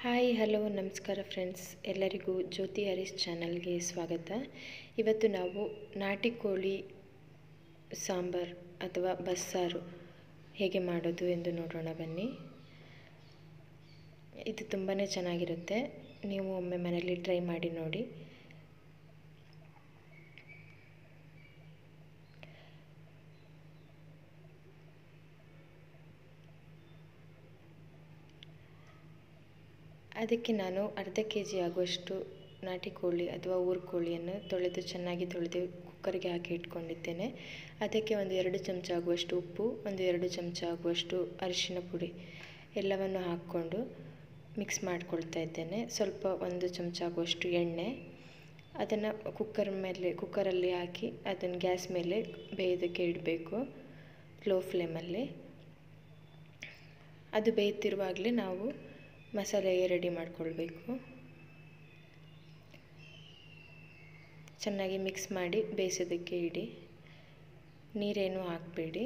hi hello ನಮಸ್ಕಾರ friends ಎಲ್ಲರಿಗೂ ಜ್ಯೋತಿ ಹರೀಶ್ ಚಾನಲ್ಗೆ ಸ್ವಾಗತ ಇವತ್ತು ನಾವು ನಾಟಿ ಕೋಳಿ ಸಾಂಬಾರ್ ಅಥವಾ ಬಸ್ಸಾರು ಹೇಗೆ ಮಾಡೋದು ಎಂದು ನೋಡೋಣ ಬನ್ನಿ ಇದು ತುಂಬಾ ಚೆನ್ನಾಗಿರುತ್ತೆ ನೀವು ಒಮ್ಮೆ ಮನೆಯಲ್ಲಿ ಟ್ರೈ ಮಾಡಿ ನೋಡಿ ಅದಕ್ಕೆ ನಾನು ಅರ್ಧ ಕೆ ಜಿ ಆಗುವಷ್ಟು ನಾಟಿ ಕೋಳಿ ಅಥವಾ ಊರು ಕೋಳಿಯನ್ನು ತೊಳೆದು ಚೆನ್ನಾಗಿ ತೊಳೆದು ಕುಕ್ಕರ್ಗೆ ಹಾಕಿ ಇಟ್ಕೊಂಡಿದ್ದೇನೆ ಅದಕ್ಕೆ ಒಂದು ಎರಡು ಚಮಚ ಆಗುವಷ್ಟು ಉಪ್ಪು ಒಂದು ಎರಡು ಚಮಚ ಆಗುವಷ್ಟು ಅರಿಶಿನ ಪುಡಿ ಎಲ್ಲವನ್ನು ಹಾಕ್ಕೊಂಡು ಮಿಕ್ಸ್ ಮಾಡ್ಕೊಳ್ತಾ ಇದ್ದೇನೆ ಸ್ವಲ್ಪ ಒಂದು ಚಮಚ ಆಗುವಷ್ಟು ಎಣ್ಣೆ ಅದನ್ನು ಕುಕ್ಕರ್ ಮೇಲೆ ಕುಕ್ಕರಲ್ಲಿ ಹಾಕಿ ಅದನ್ನು ಗ್ಯಾಸ್ ಮೇಲೆ ಬೇಯೋದಕ್ಕೆ ಇಡಬೇಕು ಲೋ ಫ್ಲೇಮಲ್ಲಿ ಅದು ಬೇಯ್ತಿರುವಾಗಲೇ ನಾವು ಮಸಾಲೆಗೆ ರೆಡಿ ಮಾಡಿಕೊಳ್ಬೇಕು ಚೆನ್ನಾಗಿ ಮಿಕ್ಸ್ ಮಾಡಿ ಬೇಯಿಸೋದಕ್ಕೆ ಇಡಿ ನೀರೇನು ಹಾಕಬೇಡಿ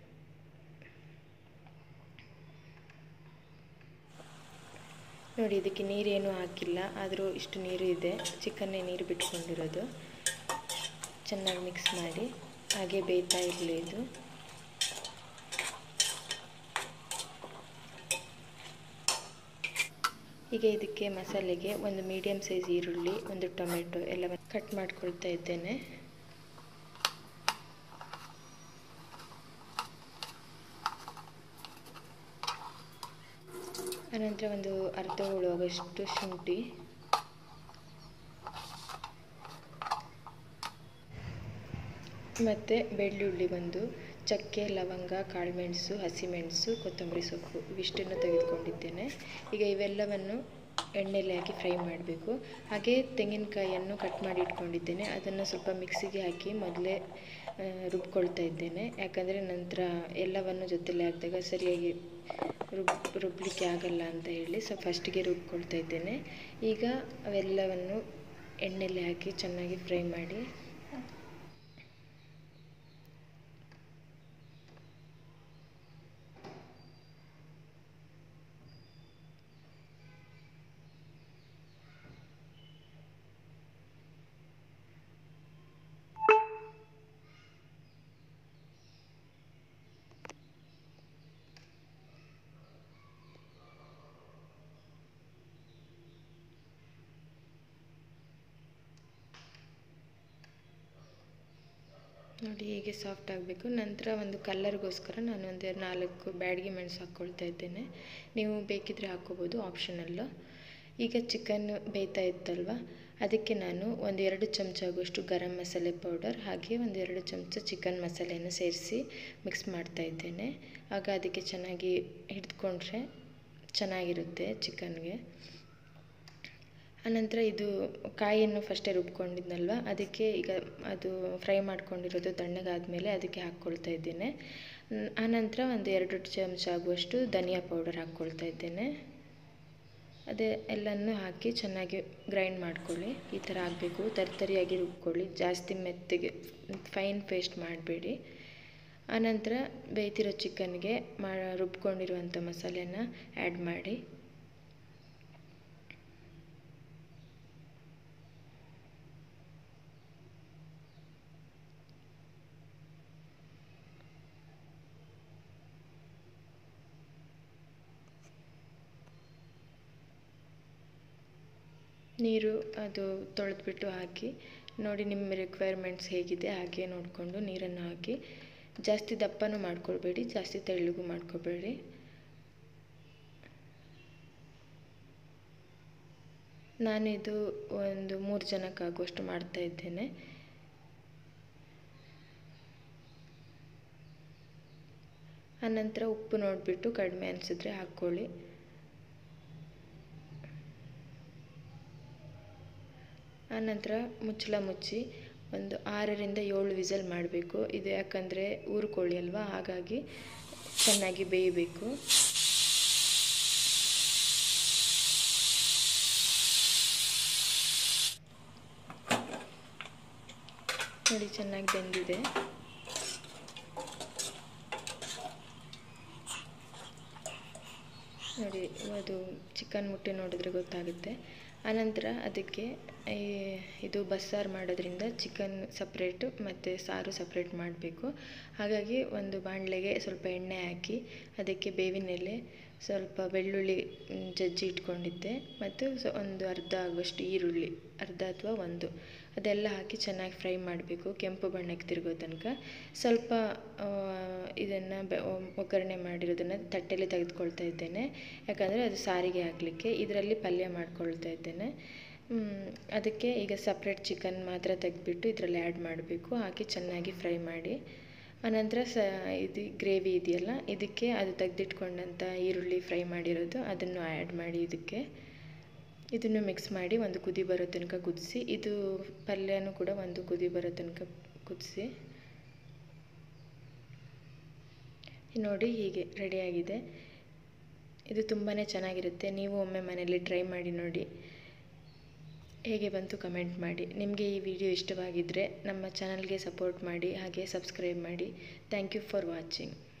ನೋಡಿ ಇದಕ್ಕೆ ನೀರೇನು ಹಾಕಿಲ್ಲ ಆದರೂ ಇಷ್ಟು ನೀರು ಇದೆ ಚಿಕನ್ನೇ ನೀರು ಬಿಟ್ಕೊಂಡಿರೋದು ಚೆನ್ನಾಗಿ ಮಿಕ್ಸ್ ಮಾಡಿ ಹಾಗೆ ಬೇಯ್ತಾ ಇರಲಿ ಇದು ಈಗ ಇದಕ್ಕೆ ಮಸಾಲೆಗೆ ಒಂದು ಮೀಡಿಯಮ್ ಸೈಜ್ ಈರುಳ್ಳಿ ಒಂದು ಟೊಮೆಟೊ ಎಲ್ಲವನ್ನು ಕಟ್ ಮಾಡ್ಕೊಳ್ತಾ ಇದ್ದೇನೆ ಅನಂತರ ಒಂದು ಅರ್ಧ ಹೋಳುವಾಗಷ್ಟು ಶುಂಠಿ ಮತ್ತು ಬೆಳ್ಳುಳ್ಳಿ ಒಂದು ಚಕ್ಕೆ ಲವಂಗ ಕಾಳುಮೆಣಸು ಹಸಿಮೆಣಸು ಕೊತ್ತಂಬರಿ ಸೊಪ್ಪು ಇವಿಷ್ಟನ್ನು ತೆಗೆದುಕೊಂಡಿದ್ದೇನೆ ಈಗ ಇವೆಲ್ಲವನ್ನು ಎಣ್ಣೆಯಲ್ಲಿ ಹಾಕಿ ಫ್ರೈ ಮಾಡಬೇಕು ಹಾಗೆ ತೆಂಗಿನಕಾಯಿಯನ್ನು ಕಟ್ ಮಾಡಿ ಇಟ್ಕೊಂಡಿದ್ದೇನೆ ಅದನ್ನು ಸ್ವಲ್ಪ ಮಿಕ್ಸಿಗೆ ಹಾಕಿ ಮೊದಲೇ ರುಬ್ಕೊಳ್ತಾ ಇದ್ದೇನೆ ಯಾಕಂದರೆ ನಂತರ ಎಲ್ಲವನ್ನು ಜೊತೆಲೆ ಹಾಕಿದಾಗ ಸರಿಯಾಗಿ ರುಬ್ ರುಬ್ಬಲಿಕ್ಕೆ ಆಗಲ್ಲ ಅಂತ ಹೇಳಿ ಸೊ ಫಸ್ಟಿಗೆ ರುಬ್ಕೊಳ್ತಾ ಇದ್ದೇನೆ ಈಗ ಅವೆಲ್ಲವನ್ನು ಎಣ್ಣೆಯಲ್ಲಿ ಹಾಕಿ ಚೆನ್ನಾಗಿ ಫ್ರೈ ಮಾಡಿ ನೋಡಿ ಹೀಗೆ ಸಾಫ್ಟ್ ಆಗಬೇಕು ನಂತರ ಒಂದು ಕಲ್ಲರ್ಗೋಸ್ಕರ ನಾನು ಒಂದು ನಾಲ್ಕು ಬ್ಯಾಡಗಿ ಮೆಣಸು ಹಾಕ್ಕೊಳ್ತಾ ಇದ್ದೇನೆ ನೀವು ಬೇಕಿದ್ರೆ ಹಾಕ್ಕೋಬೋದು ಆಪ್ಷನಲ್ಲು ಈಗ ಚಿಕನ್ ಬೇಯ್ತಾ ಇತ್ತಲ್ವ ಅದಕ್ಕೆ ನಾನು ಒಂದು ಎರಡು ಚಮಚ ಆಗುವಷ್ಟು ಗರಂ ಮಸಾಲೆ ಪೌಡರ್ ಹಾಗೆ ಒಂದು ಎರಡು ಚಮಚ ಚಿಕನ್ ಮಸಾಲೆಯನ್ನು ಸೇರಿಸಿ ಮಿಕ್ಸ್ ಮಾಡ್ತಾ ಇದ್ದೇನೆ ಆಗ ಅದಕ್ಕೆ ಚೆನ್ನಾಗಿ ಹಿಡಿದುಕೊಂಡ್ರೆ ಚೆನ್ನಾಗಿರುತ್ತೆ ಚಿಕನ್ಗೆ ಆನಂತರ ಇದು ಕಾಯಿಯನ್ನು ಫಸ್ಟೇ ರುಬ್ಕೊಂಡಿದ್ನಲ್ವ ಅದಕ್ಕೆ ಈಗ ಅದು ಫ್ರೈ ಮಾಡ್ಕೊಂಡಿರೋದು ತಣ್ಣಗಾದಮೇಲೆ ಅದಕ್ಕೆ ಹಾಕ್ಕೊಳ್ತಾ ಇದ್ದೇನೆ ಆನಂತರ ಒಂದು ಎರಡು ಚಮಚ ಆಗುವಷ್ಟು ಧನಿಯಾ ಪೌಡರ್ ಹಾಕ್ಕೊಳ್ತಾ ಇದ್ದೇನೆ ಅದೇ ಎಲ್ಲನೂ ಹಾಕಿ ಚೆನ್ನಾಗಿ ಗ್ರೈಂಡ್ ಮಾಡ್ಕೊಳ್ಳಿ ಈ ಥರ ಆಗಬೇಕು ತರ್ತರಿಯಾಗಿ ರುಬ್ಕೊಳ್ಳಿ ಜಾಸ್ತಿ ಮೆತ್ತಗೆ ಫೈನ್ ಪೇಸ್ಟ್ ಮಾಡಬೇಡಿ ಆನಂತರ ಬೇಯ್ತಿರೋ ಚಿಕನ್ಗೆ ಮಾ ರುಬ್ಕೊಂಡಿರುವಂಥ ಮಸಾಲೆನ ಆ್ಯಡ್ ಮಾಡಿ ನೀರು ಅದು ತೊಳೆದ್ಬಿಟ್ಟು ಹಾಕಿ ನೋಡಿ ನಿಮ್ಮ ರಿಕ್ವೈರ್ಮೆಂಟ್ಸ್ ಹೇಗಿದೆ ಹಾಗೆ ನೋಡಿಕೊಂಡು ನೀರನ್ನು ಹಾಕಿ ಜಾಸ್ತಿ ದಪ್ಪನೂ ಮಾಡ್ಕೊಳ್ಬೇಡಿ ಜಾಸ್ತಿ ತೆಳ್ಳಗೂ ಮಾಡ್ಕೊಬೇಡಿ ನಾನಿದು ಒಂದು ಮೂರು ಜನಕ್ಕಾಗುವಷ್ಟು ಮಾಡ್ತಾ ಇದ್ದೇನೆ ಆನಂತರ ಉಪ್ಪು ನೋಡಿಬಿಟ್ಟು ಕಡಿಮೆ ಅನಿಸಿದ್ರೆ ಹಾಕ್ಕೊಳ್ಳಿ ಆನಂತರ ಮುಚ್ಚಳ ಮುಚ್ಚಿ ಒಂದು ಆರರಿಂದ ಏಳು ವಿಸಲ್ ಮಾಡಬೇಕು ಇದು ಯಾಕಂದರೆ ಊರು ಕೋಳಿ ಅಲ್ವಾ ಹಾಗಾಗಿ ಚೆನ್ನಾಗಿ ಬೇಯಬೇಕು ನೋಡಿ ಚೆನ್ನಾಗಿ ಬೆಂದಿದೆ ನೋಡಿ ಅದು ಚಿಕನ್ ಮುಟ್ಟೆ ನೋಡಿದ್ರೆ ಗೊತ್ತಾಗುತ್ತೆ ಆನಂತರ ಅದಕ್ಕೆ ಈ ಇದು ಬಸ್ಸಾರು ಮಾಡೋದ್ರಿಂದ ಚಿಕನ್ ಸಪ್ರೇಟು ಮತ್ತು ಸಾರು ಸಪ್ರೇಟ್ ಮಾಡಬೇಕು ಹಾಗಾಗಿ ಒಂದು ಬಾಣಲೆಗೆ ಸ್ವಲ್ಪ ಎಣ್ಣೆ ಹಾಕಿ ಅದಕ್ಕೆ ಬೇವಿನ ಎಲೆ ಸ್ವಲ್ಪ ಬೆಳ್ಳುಳ್ಳಿ ಜಜ್ಜಿ ಇಟ್ಕೊಂಡಿದ್ದೆ ಮತ್ತು ಸೊ ಒಂದು ಅರ್ಧ ಆಗುವಷ್ಟು ಈರುಳ್ಳಿ ಅರ್ಧ ಅಥವಾ ಒಂದು ಅದೆಲ್ಲ ಹಾಕಿ ಚೆನ್ನಾಗಿ ಫ್ರೈ ಮಾಡಬೇಕು ಕೆಂಪು ಬಣ್ಣಕ್ಕೆ ತಿರುಗೋ ತನಕ ಸ್ವಲ್ಪ ಇದನ್ನು ಬೆ ಒಗ್ಗರಣೆ ಮಾಡಿರೋದನ್ನು ತಟ್ಟೆಯಲ್ಲಿ ತೆಗೆದುಕೊಳ್ತಾ ಇದ್ದೇನೆ ಯಾಕಂದರೆ ಅದು ಸಾರಿಗೆ ಹಾಕಲಿಕ್ಕೆ ಇದರಲ್ಲಿ ಪಲ್ಯ ಮಾಡ್ಕೊಳ್ತಾ ಇದ್ದೇನೆ ಅದಕ್ಕೆ ಈಗ ಸಪ್ರೇಟ್ ಚಿಕನ್ ಮಾತ್ರ ತೆಗೆದ್ಬಿಟ್ಟು ಇದರಲ್ಲಿ ಆ್ಯಡ್ ಮಾಡಬೇಕು ಹಾಕಿ ಚೆನ್ನಾಗಿ ಫ್ರೈ ಮಾಡಿ ಆನಂತರ ಸ ಇದು ಗ್ರೇವಿ ಇದೆಯಲ್ಲ ಇದಕ್ಕೆ ಅದು ತೆಗೆದಿಟ್ಕೊಂಡಂಥ ಈರುಳ್ಳಿ ಫ್ರೈ ಮಾಡಿರೋದು ಅದನ್ನು ಆ್ಯಡ್ ಮಾಡಿ ಇದಕ್ಕೆ ಇದನ್ನು ಮಿಕ್ಸ್ ಮಾಡಿ ಒಂದು ಕುದಿ ಬರೋ ತನಕ ಕುದಿಸಿ ಇದು ಪಲ್ಯನೂ ಕೂಡ ಒಂದು ಕುದಿ ಬರೋ ತನಕ ಕುದಿಸಿ ನೋಡಿ ಹೀಗೆ ರೆಡಿಯಾಗಿದೆ ಇದು ತುಂಬಾ ಚೆನ್ನಾಗಿರುತ್ತೆ ನೀವು ಒಮ್ಮೆ ಮನೆಯಲ್ಲಿ ಟ್ರೈ ಮಾಡಿ ನೋಡಿ ಹೇಗೆ ಬಂತು ಕಮೆಂಟ್ ಮಾಡಿ ನಿಮಗೆ ಈ ವಿಡಿಯೋ ಇಷ್ಟವಾಗಿದ್ದರೆ ನಮ್ಮ ಚಾನಲ್ಗೆ ಸಪೋರ್ಟ್ ಮಾಡಿ ಹಾಗೆ ಸಬ್ಸ್ಕ್ರೈಬ್ ಮಾಡಿ ಥ್ಯಾಂಕ್ ಯು ಫಾರ್ ವಾಚಿಂಗ್